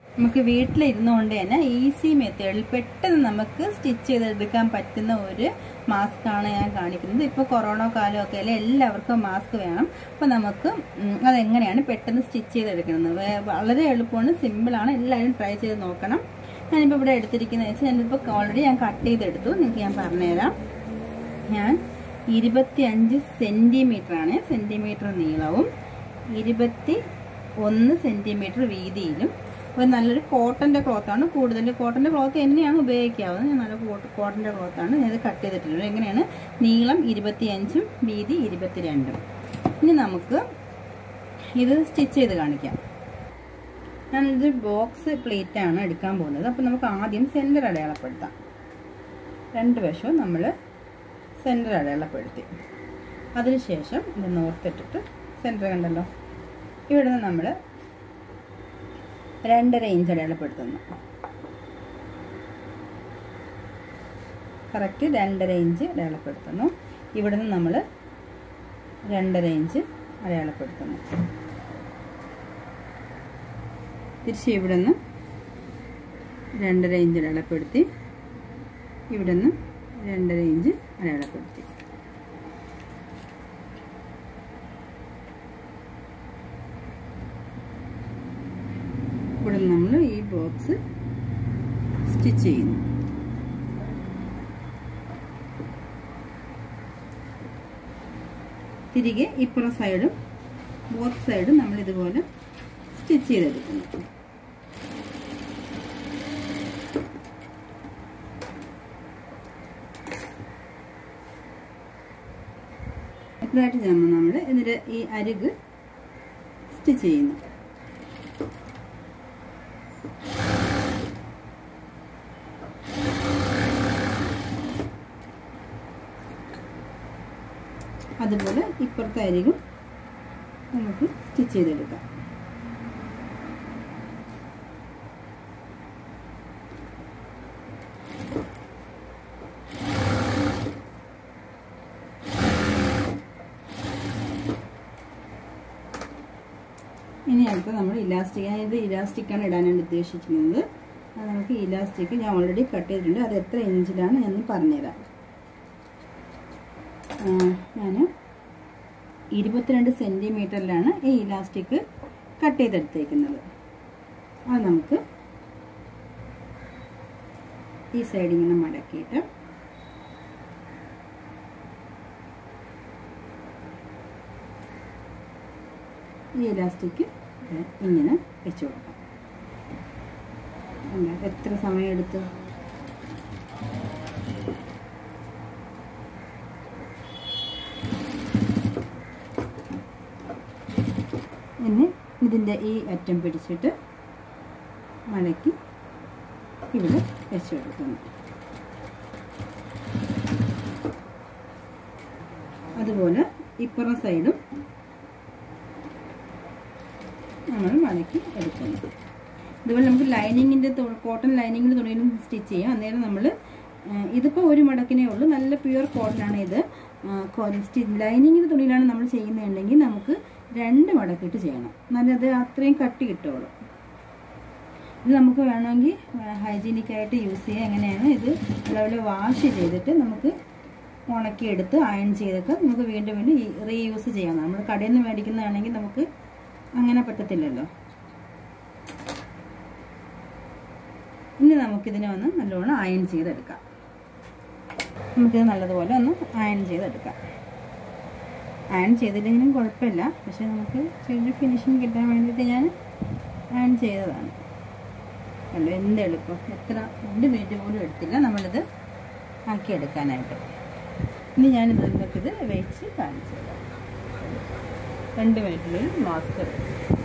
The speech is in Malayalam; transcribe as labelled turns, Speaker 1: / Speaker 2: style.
Speaker 1: നമുക്ക് വീട്ടിലിരുന്നുകൊണ്ട് തന്നെ ഈസി മെത്തേഡിൽ പെട്ടെന്ന് നമുക്ക് സ്റ്റിച്ച് ചെയ്തെടുക്കാൻ പറ്റുന്ന ഒരു മാസ്ക് ആണ് ഞാൻ കാണിക്കുന്നത് ഇപ്പോൾ കൊറോണ കാലമൊക്കെ അല്ലേ എല്ലാവർക്കും മാസ്ക് വേണം അപ്പോൾ നമുക്ക് ഉം, അതെങ്ങനെയാണ് പെട്ടെന്ന് സ്റ്റിച്ച് ചെയ്തെടുക്കുന്നത് വേ- വളരെ എളുപ്പമാണ് സിമ്പിളാണ് എല്ലാവരും ട്രൈ ചെയ്ത് നോക്കണം ഞാനിപ്പോൾ ഇവിടെ എടുത്തിരിക്കുന്നത് വെച്ചാൽ ഞാനിപ്പോൾ ഓൾറെഡി ഞാൻ കട്ട് ചെയ്തെടുത്തു നിങ്ങൾക്ക് ഞാൻ പറഞ്ഞുതരാം ഞാൻ ഇരുപത്തി അഞ്ച് സെൻറ്റിമീറ്റർ ആണ് സെൻറ്റിമീറ്റർ നീളവും ഇരുപത്തി ഒന്ന് സെൻറ്റിമീറ്റർ വീതിയിലും ഒരു നല്ലൊരു കോട്ടൻ്റെ ക്ലോത്താണ് കൂടുതൽ കോട്ടൻ്റെ ക്ലോത്ത് തന്നെയാണ് ഉപയോഗിക്കാവുന്നത് ഞാൻ നല്ല കോട്ടൻ്റെ ക്ലോത്താണ് ഞാനത് കട്ട് ചെയ്തിട്ടുള്ളത് എങ്ങനെയാണ് നീളം ഇരുപത്തിയഞ്ചും വീതി ഇരുപത്തിരണ്ടും ഇനി നമുക്ക് ഇത് സ്റ്റിച്ച് ചെയ്ത് കാണിക്കാം ഞാനിത് ബോക്സ് പ്ലേറ്റ് ആണ് എടുക്കാൻ പോകുന്നത് അപ്പോൾ നമുക്ക് ആദ്യം സെൻറ്റർ അടയാളപ്പെടുത്താം രണ്ട് വശവും നമ്മൾ സെൻറ്റർ അടയാളപ്പെടുത്തി അതിനുശേഷം ഇത് നോർത്തിട്ടിട്ട് സെൻറ്റർ കണ്ടല്ലോ ഇവിടെ നിന്ന് നമ്മൾ രണ്ടര ഇഞ്ച് അടയാളപ്പെടുത്തുന്നു കറക്റ്റ് രണ്ടര ഇഞ്ച് അടയാളപ്പെടുത്തുന്നു ഇവിടെ നിന്ന് നമ്മൾ രണ്ടര ഇഞ്ച് അടയാളപ്പെടുത്തുന്നു തിരിച്ച് ഇവിടെ നിന്ന് രണ്ടര ഇഞ്ച് അടയാളപ്പെടുത്തി ഇവിടെ നിന്ന് രണ്ടര ഇഞ്ച് അടയാളപ്പെടുത്തി ഇവിടെ നമ്മൾ ഈ ബോക്സ് സ്റ്റിച്ച് ചെയ്യുന്നു തിരികെ ഇപ്പുറം സൈഡും ബോത്ത് സൈഡും നമ്മൾ ഇതുപോലെ സ്റ്റിച്ച് ചെയ്തെടുക്കുന്നു ഇതായിട്ട് ചേർന്ന് നമ്മൾ ഇതിൻ്റെ ഈ അരിക് സ്റ്റിച്ച് ചെയ്യുന്നു അതുപോലെ ഇപ്പുറത്തെ അരികും നമുക്ക് സ്റ്റിച്ച് ചെയ്തെടുക്കാം ഇനി അടുത്ത നമ്മൾ ഇലാസ്റ്റിക് ഇത് ഇലാസ്റ്റിക്കാണ് ഇടാനാണ് ഉദ്ദേശിക്കുന്നത് അത് നമുക്ക് ഇലാസ്റ്റിക് ഞാൻ ഓൾറെഡി കട്ട് ചെയ്തിട്ടുണ്ട് അത് എത്ര ഇഞ്ചിലാണ് എന്ന് പറഞ്ഞുതരാം ഞാൻ ഇരുപത്തിരണ്ട് സെൻറ്റിമീറ്ററിലാണ് ഈ ഇലാസ്റ്റിക് കട്ട് ചെയ്തെടുത്തേക്കുന്നത് അത് നമുക്ക് ഈ സൈഡ് ഇങ്ങനെ മടക്കിയിട്ട് ഈ ഇലാസ്റ്റിക് ഇങ്ങനെ വെച്ച് കൊടുക്കാം എന്താ എത്ര സമയം എടുത്തു ഇനി ഇതിൻ്റെ ഈ അറ്റം പിടിച്ചിട്ട് മടക്കി ഇവിടെ വെച്ച് കൊടുക്കുന്നു അതുപോലെ ഇപ്പുറം സൈഡും നമ്മൾ മടക്കി എടുക്കുന്നു ഇതുപോലെ നമുക്ക് ലൈനിങ്ങിൻ്റെ കോട്ടൺ ലൈനിങ്ങിൻ്റെ തുണിയിലും സ്റ്റിച്ച് ചെയ്യാം അന്നേരം നമ്മൾ ഇതിപ്പോൾ ഒരു മടക്കിനേ ഉള്ളൂ നല്ല പ്യുവർ കോട്ടനാണ് ഇത് ലൈനിങ്ങിൻ്റെ തുണിയിലാണ് നമ്മൾ ചെയ്യുന്നതുണ്ടെങ്കിൽ നമുക്ക് രണ്ട് മടക്കിട്ട് ചെയ്യണം നല്ലത് അത്രയും കട്ടി കിട്ടുള്ളൂ ഇത് നമുക്ക് വേണമെങ്കിൽ ഹൈജീനിക്കായിട്ട് യൂസ് ചെയ്യാം എങ്ങനെയാണ് ഇത് നല്ലപോലെ വാഷ് ചെയ്തിട്ട് നമുക്ക് ഉണക്കിയെടുത്ത് അയൺ ചെയ്തൊക്കെ നമുക്ക് വീണ്ടും വീണ്ടും റീയൂസ് ചെയ്യാം നമ്മൾ കടയിൽ നിന്ന് മേടിക്കുന്നതാണെങ്കിൽ നമുക്ക് അങ്ങനെ പറ്റത്തില്ലല്ലോ ഇനി നമുക്കിതിനെ ഒന്ന് നല്ലോണം അയൺ ചെയ്തെടുക്കാം നമുക്കിത് നല്ലതുപോലെ ഒന്ന് അയൺ ചെയ്തെടുക്കാം അയൺ ചെയ്തില്ലെങ്കിലും കുഴപ്പമില്ല പക്ഷെ നമുക്ക് ചെറിയ ഫിനിഷിങ് കിട്ടാൻ വേണ്ടിയിട്ട് ഞാൻ അയൺ ചെയ്തതാണ് കണ്ടു എന്ത് എളുപ്പം എത്ര രണ്ട് മിനിറ്റ് പോലും എടുത്തില്ല നമ്മളിത് ആക്കിയെടുക്കാനായിട്ട് ഇനി ഞാനിത് നിങ്ങൾക്കിത് വെച്ച് കാണിച്ചു തരാം രണ്ട് മിനിറ്റിനുള്ളിൽ മാസ്ക്